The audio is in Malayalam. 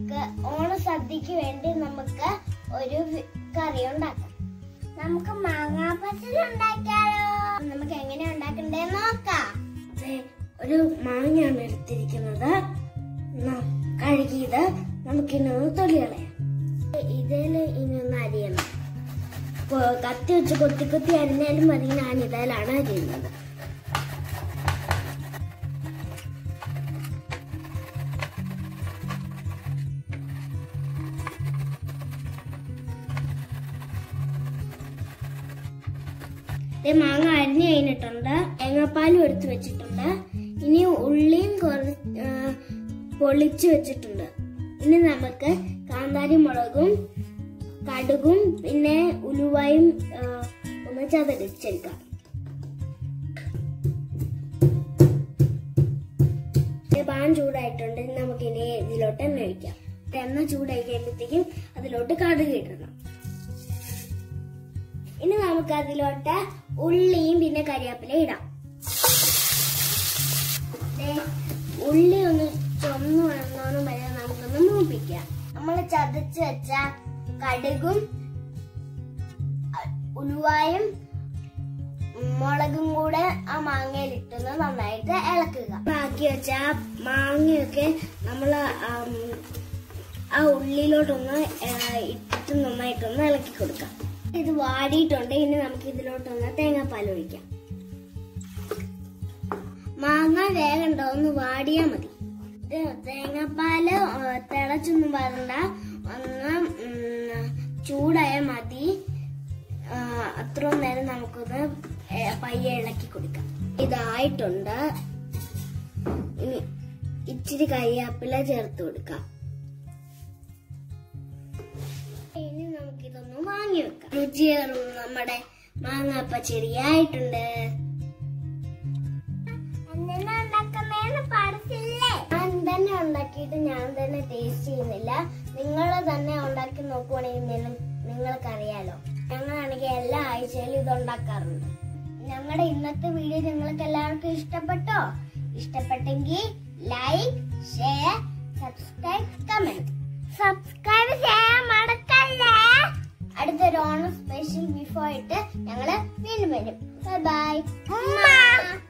നമുക്ക് ഓണസദ്യക്ക് വേണ്ടി നമുക്ക് ഒരു വി- കറി ഉണ്ടാക്കാം നമുക്ക് മാങ്ങാ പച്ചടി ഉണ്ടാക്കിയാലോ നമുക്ക് എങ്ങനെ ഉണ്ടാക്കണ്ടേ നോക്കാം ദേ, ഒരു മാങ്ങയാണ് എടുത്തിരിക്കുന്നത് ന- കഴുകിയത് നമുക്കിനി ഒന്ന് തൊലി കളയാം ഇതില് ഇനി ഒന്ന് അരിയണം കൊ- കത്തി വെച്ച് കൊത്തി കൊത്തി അരിഞ്ഞാലും മതി ഞാൻ ഇതിലാണ് അരിയുന്നത് ദേ മാങ്ങ അരിഞ്ഞു കഴിഞ്ഞിട്ടുണ്ട് തേങ്ങാപ്പാലും എടുത്തു വെച്ചിട്ടുണ്ട് ഇനി ഉള്ളിയും കുറ ആ, പൊളിച്ചു വെച്ചിട്ടുണ്ട് ഇനി നമുക്ക് കാന്താരി മുളകും കടുകും പിന്നെ ഉലുവായും ആ, ഒന്ന് ചതടിച്ചെടുക്കാം ദേ പാൻ ചൂടായിട്ടുണ്ട് ഇനി നമുക്ക് ഇനി ഇതിലോട്ട് എണ്ണ ഒഴിക്കാം എണ്ണ ചൂടായി കഴിയുമ്പോഴത്തേക്കും അതിലോട്ട് കടുക് ഇടണം ഇനി നമുക്ക് അതിലോട്ട് ഉള്ളിയും പിന്നെ കരിയാപ്പില ഇടാം ദേ, ഉള്ളി ഒന്ന് ചൊന്നു വന്നോണം വരെ നമുക്കൊന്ന് മൂപ്പിക്കാം നമ്മൾ ചതച്ച് വെച്ച കടുകും അ- ഉലുവായും മുളകും കൂടെ ആ മാങ്ങയിലിട്ടൊന്ന് നന്നായിട്ട് ഇളക്കുക ബാക്കി വെച്ച ആ മാങ്ങയൊക്കെ നമ്മൾ ആ ഉള്ളിലോട്ടൊന്ന് ആ, ഇട്ടിട്ട് നന്നായിട്ടൊന്ന് ഇളക്കി കൊടുക്കാം ഇത് വാടിയിട്ടുണ്ട് ഇനി നമുക്ക് ഇതിലോട്ടൊന്ന് തേങ്ങാപ്പാൽ ഒഴിക്കാം മാങ്ങ വേഗണ്ട ഒന്ന് വാടിയാ മതി ഇത് തേങ്ങാപ്പാല് ആ, തിളച്ചൊന്നും വരണ്ട ഒന്ന് ഉം, ചൂടായ മതി ആ, അത്രയും നേരം നമുക്കൊന്ന് ഏ, പയ്യെ ഇളക്കി കൊടുക്കാം ഇതായിട്ടുണ്ട് ഇനി ഇച്ചിരി കരിയാപ്പില ചേർത്ത് കൊടുക്കാം ഇനി നമുക്കിതൊന്ന് വാങ്ങി വെക്കാം രുചിയേറും നമ്മുടെ മാങ്ങാപ്പച്ചടി ആയിട്ടുണ്ട് എങ്ങനെ ഉണ്ടാക്കുന്നതെന്ന് പഠിച്ചില്ലേ ഞാൻ തന്നെ ഉണ്ടാക്കിയിട്ട് ഞാൻ തന്നെ ടേസ്റ്റ് ചെയ്യുന്നില്ല നിങ്ങൾ തന്നെ ഉണ്ടാക്കി നോക്കുവാണെങ്കിൽ നിങ്ങൾക്കറിയാലോ ഞങ്ങളാണെങ്കിൽ എല്ലാ ആഴ്ചയിലും ഇത് ഉണ്ടാക്കാറുണ്ട് ഞങ്ങളുടെ ഇന്നത്തെ വീഡിയോ നിങ്ങൾക്ക് എല്ലാവർക്കും ഇഷ്ടപ്പെട്ടോ ഇഷ്ടപ്പെട്ടെങ്കിൽ like share subscribe comment subscribe ചെയ്യാൻ മറക്കല്ലേ അടുത്തൊരു ഓണം സ്പെഷ്യൽ ബിഫോർ ആയിട്ട് ഞങ്ങള് വീണ്ടും വരും ബൈ ബൈ